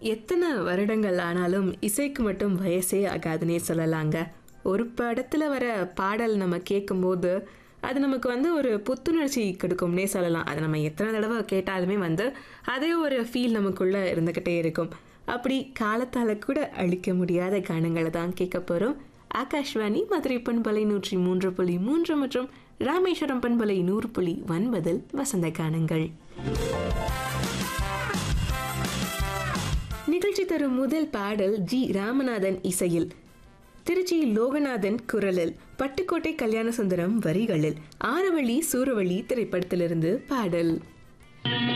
எத்தனை வருடங்கள் ஆனாலும் இசைக்கு மட்டும் வயசே ஆகாதுன்னே சொல்லலாங்க ஒரு படத்துல வர பாடல் நம்ம கேட்கும்போது அது நமக்கு வந்து ஒரு புத்துணர்ச்சி கொடுக்கும்னே சொல்லலாம் அது நம்ம எத்தனை தடவை கேட்டாலுமே வந்து அதே ஒரு ஃபீல் நமக்குள்ள இருந்துக்கிட்டே இருக்கும் அப்படி காலத்தால கூட அழிக்க முடியாத கானங்களை தான் கேட்க போறோம் ஆகாஷ்வாணி மதுரை பண்பலை நூற்றி மூன்று புள்ளி மூன்று மற்றும் ராமேஸ்வரம் பண்பலை நூறு புள்ளி ஒன்பதில் வசந்த கானங்கள் நிகழ்ச்சி தரும் முதல் பாடல் ஜி ராமநாதன் இசையில் திருச்சி லோகநாதன் குரலில் பட்டுக்கோட்டை கல்யாணசுந்தரம் வரிகளில் ஆரவழி சூரவழி திரைப்படத்திலிருந்து பாடல்